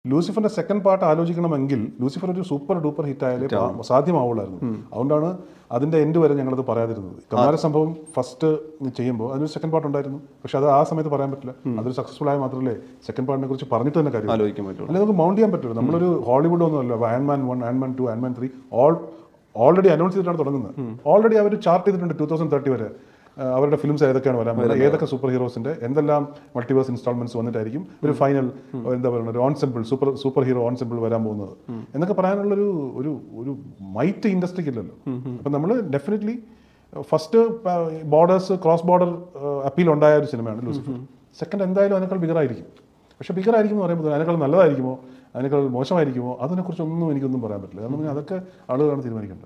ലൂസിഫറിന്റെ second part ആലോചിക്കണമെങ്കിൽ ലൂസിഫർ ഒരു super duper hit ആയാലേ പാ- സാധ്യമാവുള്ളായിരുന്നു അതുകൊണ്ടാണ് അതിന്റെ എൻഡ് വരെ ഞങ്ങളത് പറയാതിരുന്നത് കമാര സംഭവം ഫസ്റ്റ് ചെയ്യുമ്പോൾ അതിനൊരു സെക്കൻഡ് പാർട്ട് ഉണ്ടായിരുന്നു പക്ഷെ അത് ആ സമയത്ത് പറയാൻ പറ്റില്ല അതൊരു സക്സസ്ഫുൾ ആയ മാത്രമല്ലേ സെക്കൻഡ് പാർട്ടിനെ കുറിച്ച് പറഞ്ഞിട്ട് തന്നെ കാര്യം ആലോചിക്കാൻ പറ്റുള്ളൂ അല്ലെങ്കിൽ നമുക്ക് മൗണ്ട് ചെയ്യാൻ പറ്റുമോ നമ്മളൊരു ഹോളിവുഡ് ഒന്നുമല്ല ആൻമാൻ one ആൻമാൻ to ആൻമാൻ three all already announce ചെയ്തിട്ടാണ് തുടങ്ങുന്നത് ഓൾറെഡി അവർ ചാർട്ട് ചെയ്തിട്ടുണ്ട് ടൂ തൗസൻഡ് തേർട്ടി വരെ ആ, അവരുടെ ഫിലിംസ് ഏതൊക്കെയാണ് വരാൻ പോകുന്നത് ഏതൊക്കെ സൂപ്പർ ഹീറോസിന്റെ എന്തെല്ലാം മൾട്ടിവേഴ്സ് ഇൻസ്റ്റാൾമെന്റ്സ് വന്നിട്ടായിരിക്കും ഒരു ഫൈനൽ എന്താ പറയുക ഒരു ensemble super super hero ensemble വരാൻ പോകുന്നത് എന്നൊക്കെ പറയാനുള്ളൊരു ഒരു ഒരു മൈറ്റ് ഇൻഡസ്ട്രിക്ക് ഇല്ലല്ലോ അപ്പം നമ്മൾ definitely first borders cross border appeal ഉണ്ടായ ഒരു സിനിമയാണ് ലൂസിഫർ സെക്കൻഡ് എന്തായാലും അതിനേക്കാൾ bigger ആയിരിക്കും പക്ഷേ bigger ആയിരിക്കും എന്ന് പറയുമ്പോൾ അതിനേക്കാൾ നല്ലതായിരിക്കുമോ അതിനേക്കാൾ മോശമായിരിക്കുമോ അതിനെക്കുറിച്ചൊന്നും എനിക്കൊന്നും പറയാൻ പറ്റില്ല കാരണം അതൊക്കെ ആളുകളാണ് തീരുമാനിക്കേണ്ടത്